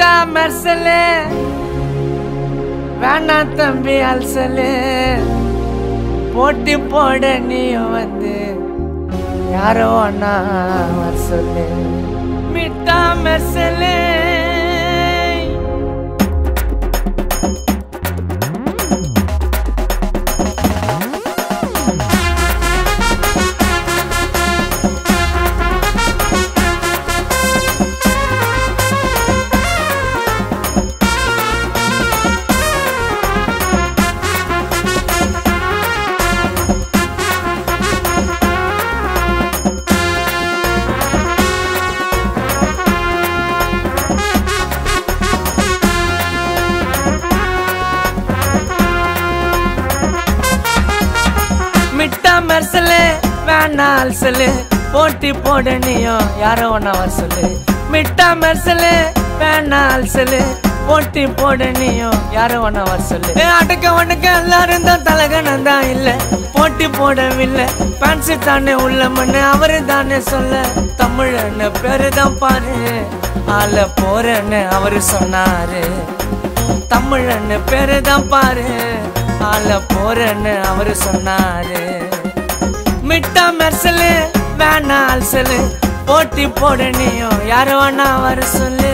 மிட்டா மெர்சலு வேணா தம்பி அல்சலு போட்டி போட நீயும் வந்து யாரோ அண்ணா வர சொல்லு மிட்டா மெர்சலு மிட்டா மெர்சலு வேணா அல்சலு போட்டி போட நீயும் யாரோ ஒன்னா வர சொல்லு மிட்டா மெர்சலு வேணா அல்சலு போட்டி போட நீயும் யாரோ ஒன்னா வர சொல்லு ஏ, அடக்க ஒடுக்க எல்லாரும் தான் தலகணம் தான் இல்ல போட்டி போடவில்லை பேன்சி தானே உள்ள மண்ணு அவரு தானே சொல்ல தமிழன்னு பேரு தான் பாரு ஆள போறேன்னு அவரு சொன்னாரு தமிழன்னு பேரு தான் பாரு ஆள போறேன்னு அவரு சொன்னாரு மிட்டா மெர்சலு வேணா அல்சலு போட்டி போட நீயும் யார வேணா வர சொல்லு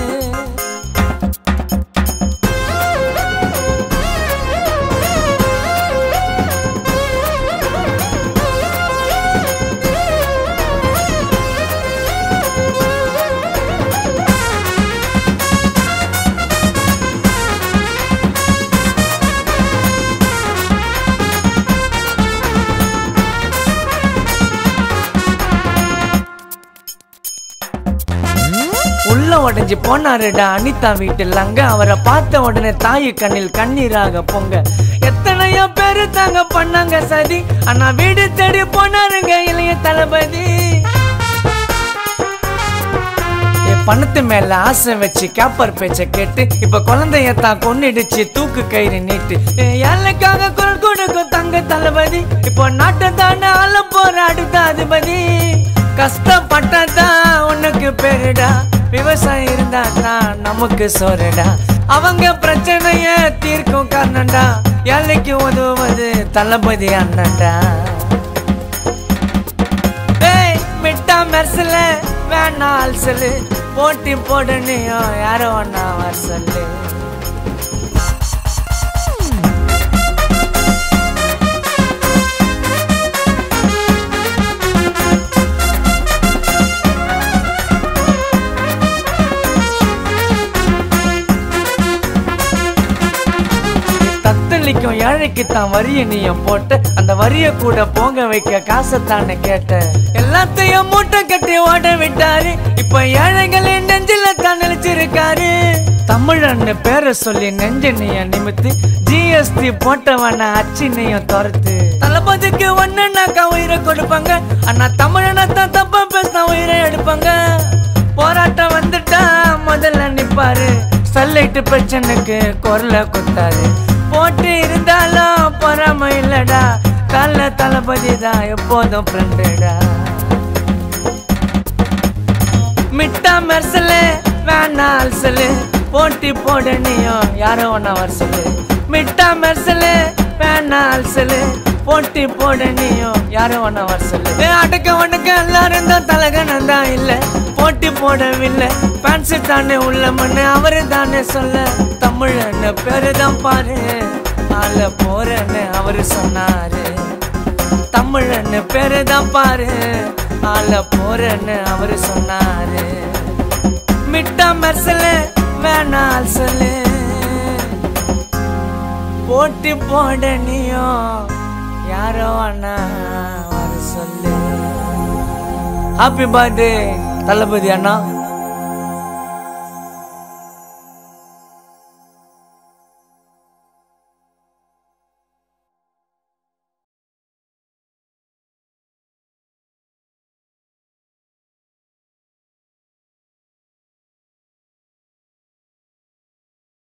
உள்ள உடைஞ்சு போனாருடா அனிதா வீட்டில் அங்க அவரை பார்த்த உடனே தாய் கண்ணில் கண்ணீராக பொங்க எத்தனையோ பேரு தாங்க பண்ணாங்க சதி ஆனா வீடு தேடி போனாருங்க இளைய தளபதி என் பணத்து மேல ஆசை வச்சு கேப்பர் பேச்ச கேட்டு இப்ப குழந்தைய தான் கொன்னிடுச்சு தூக்கு கயிறு நீட்டு என் ஏழைக்காக குரல் கொடுக்கும் தங்க தளபதி இப்போ நாட்டை தானே ஆள போற அடுத்த அதிபதி கஷ்டப்பட்டதான் உனக்கு பேருடா விவசாயம் இருந்தா தான் நமக்கு சோறுடா அவங்க பிரச்சனைய தீர்க்கும் காரணம்டா ஏழைக்கு உதவுவது தளபதி அண்ணன்டா ஏய் மிட்டா மெர்சல வேணா அல்சலு போட்டி போடணியோ யாரோ ஒன்னா வர சொல்லு தத்தளிக்கும் ஏழைக்கு தான் வரிய நீயும் போட்ட அந்த வரிய கூட போங்க வைக்க காசை தானே கேட்ட எல்லாத்தையும் மூட்டை கட்டி ஓட விட்டாரு இப்ப ஏழைகளின் நெஞ்சில தான் நினைச்சிருக்காரு தமிழன்னு பேரை சொல்லி நெஞ்ச நீய நிமித்து ஜிஎஸ்டி போட்டவன அச்சினையும் துரத்து தளபதிக்கு ஒண்ணுனாக்கா உயிரை கொடுப்பாங்க ஆனா தமிழனை தான் தப்பா பேசினா உயிரை எடுப்பாங்க போராட்டம் வந்துட்டா முதல்ல நிப்பாரு ஸ்டெர்லைட் பிரச்சனைக்கு குரல குத்தாரு போட்டு இருந்தாலும் பொறாம இல்லடா தல தளபதி தான் எப்போதும் ஃப்ரெண்டுடா மிட்டா மெர்சலு வேணா அல்சலு போட்டி போட நீயும் யாரோ ஒன்னா வர சொல்லு மிட்டா மெர்சலு வேணா அல்சலு போட்டி போட நீயும் யாரோ ஒன்னா வர சொல்லு ஏ, அடக்க ஒடுக்க எல்லாரும் தான் தலகணம் தான் இல்ல போட்டி போடவில்லை பேன்சி தானே உள்ள மண்ணு அவரு தானே சொல்ல தமிழன்னு பேரு தான் பாரு ஆள போறேன்னு அவரு சொன்னாரு தமிழன்னு பேரு தான் பாரு ஆள போறேன்னு அவரு சொன்னாரு மிட்டா மெர்சலு வேணா சொல்லு போட்டி போட நீயும் யாரோ அண்ணா வர சொல்லு ஹாப்பி பர்த்டே தளபதி அண்ணா